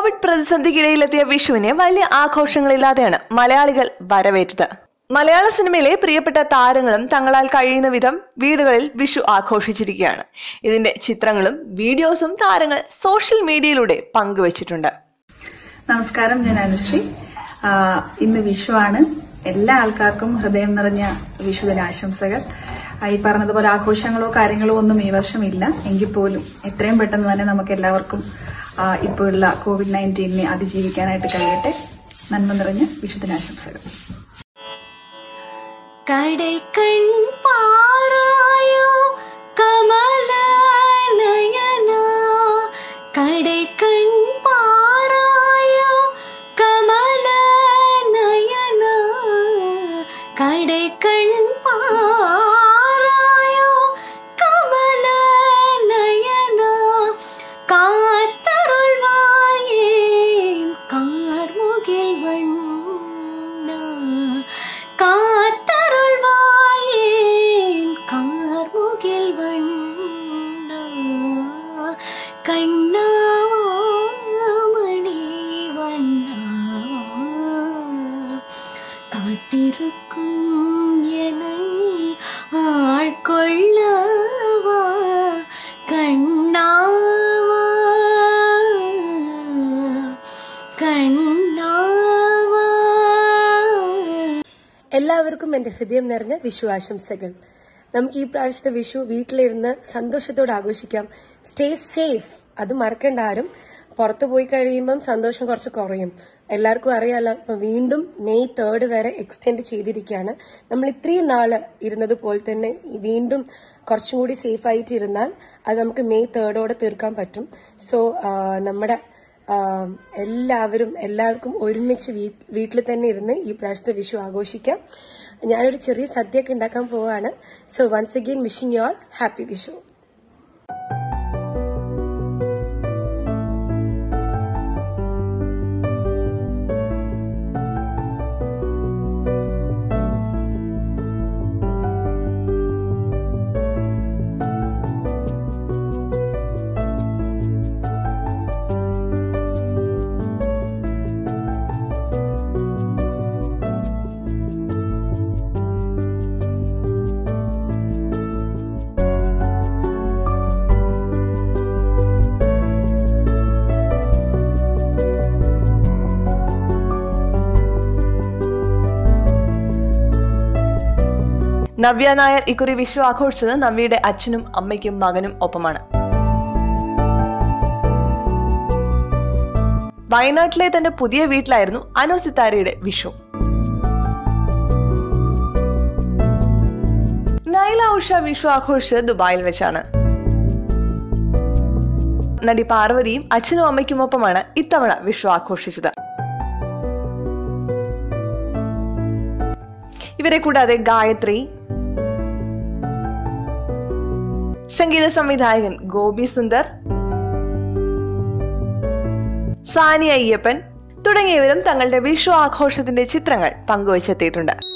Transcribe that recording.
Covid പ്രതിസന്ധിക്കിടയിലെത്തിയ വിഷുവിനെ വലിയ ആഘോഷങ്ങളില്ലാതെയാണ് മലയാളികൾ വരവേറ്റത് മലയാള സിനിമയിലെ പ്രിയപ്പെട്ട താരങ്ങളും തങ്ങളാൽ കഴിയുന്ന വിധം വീടുകളിൽ വിഷു ആഘോഷിച്ചിരിക്കുകയാണ് ഇതിന്റെ ചിത്രങ്ങളും വീഡിയോസും താരങ്ങൾ സോഷ്യൽ മീഡിയയിലൂടെ പങ്കുവച്ചിട്ടുണ്ട് നമസ്കാരം ഞാൻ അനുശ്രീ ആ, ഇന്ന് വിഷുവാണ് എല്ലാ ആൾക്കാർക്കും ഹൃദയം നിറഞ്ഞ വിഷുദിനാശംസകൾ ആ, ഈ പറഞ്ഞതുപോലെ ആഘോഷങ്ങളോ കാര്യങ്ങളോ ഒന്നും ഈ വർഷം ഇല്ല എങ്കിൽ പോലും എത്രയും പെട്ടെന്ന് തന്നെ നമുക്ക് എല്ലാവർക്കും ആ, ഇപ്പോഴുള്ള കോവിഡ് നയൻറ്റീനെ അതിജീവിക്കാനായിട്ട് കഴിയട്ടെ നന്മ നിറഞ്ഞ വിഷുദിനാശംസകൾ கடைக்கண் பாராயோ கமல நயனா கடைக்கண் பாராயோ கமல நயனா கடைக்கண் பாராயோ கமல நயனா காத்தருள்வாயேன் கார்முகில் வண்ணா காத்தருள்வாயேன் கார்முகில் வண்ணா கண்ணாமணி வண்ணா காத்திருக்கும் என்னை ஆட்கொள்ளவா கண்ணாவா കണ്ണാവാ എല്ലാവർക്കും എന്റെ ഹൃദയം നിറഞ്ഞ വിഷു ആശംസകൾ നമുക്ക് ഈ പ്രാവശ്യത്തെ വിഷു വീട്ടിലിരുന്ന് സന്തോഷത്തോടെ ആഘോഷിക്കാം സ്റ്റേ സേഫ് അത് മറക്കണ്ട ആരും പുറത്തു പോയി കഴിയുമ്പം സന്തോഷം കുറച്ച് കുറയും എല്ലാവർക്കും അറിയാലോ ഇപ്പൊ വീണ്ടും മെയ് തേർഡ് വരെ എക്സ്റ്റെൻഡ് ചെയ്തിരിക്കുകയാണ് നമ്മൾ ഇത്രയും നാള് ഇരുന്നത് പോലെ തന്നെ ഈ വീണ്ടും കുറച്ചും കൂടി സേഫ് ആയിട്ട് ഇരുന്നാൽ അത് നമുക്ക് മെയ് തേർഡോടെ തീർക്കാൻ പറ്റും സോ നമ്മുടെ ആം, എല്ലാവരും എല്ലാവർക്കും ഒരുമിച്ച് വീ- വീട്ടിൽ തന്നെ ഇരുന്ന് ഈ പ്രാവശ്യത്തെ വിഷു ആഘോഷിക്കാം ഞാനൊരു ചെറിയ സദ്യയൊക്കെ ഉണ്ടാക്കാൻ പോവാണ് so once again wishing you all happy Vishu Navya Nair ഇക്കുറി വിഷു ആഘോഷിച്ചത് നവ്യയുടെ അച്ഛനും അമ്മയ്ക്കും മകനും ഒപ്പമാണ് വയനാട്ടിലെ തന്റെ പുതിയ വീട്ടിലായിരുന്നു അനു സിത്താരയുടെ വിഷു നൈല ഉഷ വിഷു ആഘോഷിച്ചത് ദുബായിൽ വെച്ചാണ് നടി പാർവതിയും അച്ഛനും അമ്മയ്ക്കുമൊപ്പമാണ് ഇത്തവണ വിഷു ആഘോഷിച്ചത് ഇവരെ കൂടാതെ ഗായത്രി സംഗീത സംവിധായകൻ ഗോപി സുന്ദർ സാനി അയ്യപ്പൻ തുടങ്ങിയവരും തങ്ങളുടെ വിഷു ആഘോഷത്തിന്റെ ചിത്രങ്ങൾ പങ്കുവച്ചെത്തിയിട്ടുണ്ട്